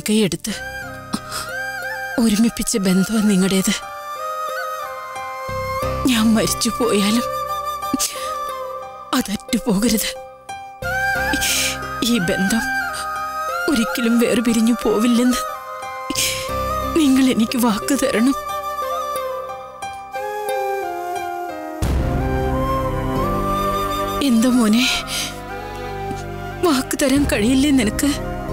മുൻകൈ എടുത്ത് ഒരുമിപ്പിച്ച ബന്ധം നിങ്ങളുടേത് ഞാൻ മരിച്ചു പോയാലും അതറ്റു പോകരുത് ഈ ബന്ധം ഒരിക്കലും വേർപിരിഞ്ഞു പോവില്ലെന്ന് നിങ്ങൾ എനിക്ക് വാക്ക് തരണം എന്താ മോനെ വാക്ക് തരാൻ കഴിയില്ലേ നിനക്ക്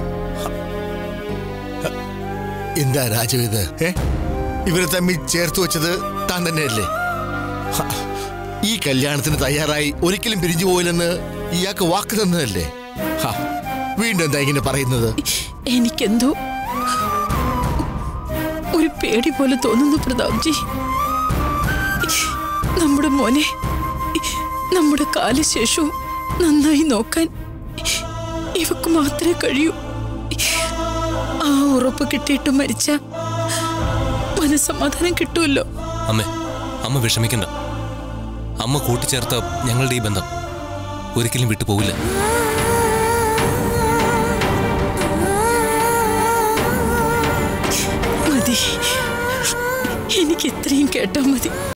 എന്താ രാജു ഇത് ഏ ഇവരെ തമ്മിൽ ചേർത്ത് വെച്ചത് താൻ തന്നെയല്ലേ ഹ, ഈ കല്യാണത്തിന് തയ്യാറായി ഒരിക്കലും പിരിഞ്ഞു പോയില്ലെന്ന് ഇയാൾക്ക് വാക്ക് തന്നതല്ലേ ഹ, വീണ്ടും എന്താ ഇങ്ങനെ പറയുന്നത് എനിക്കെന്തോ ഒരു പേടി പോലെ തോന്നുന്നു പ്രതാപ്ജി നമ്മുടെ മോനെ നമ്മുടെ കാലശേഷവും നന്നായി നോക്കാൻ ഇവക്ക് മാത്രമേ കഴിയൂ ആ ഉറപ്പ് കിട്ടിയിട്ട് മരിച്ച മനസമാധാനം കിട്ടുമല്ലോ അമ്മേ അമ്മ വിഷമിക്കണ്ട അമ്മ കൂട്ടിച്ചേർത്ത ഞങ്ങളുടെ ഈ ബന്ധം ഒരിക്കലും വിട്ടു പോവില്ല മതി എനിക്ക് ഇത്രയും കേട്ടാ മതി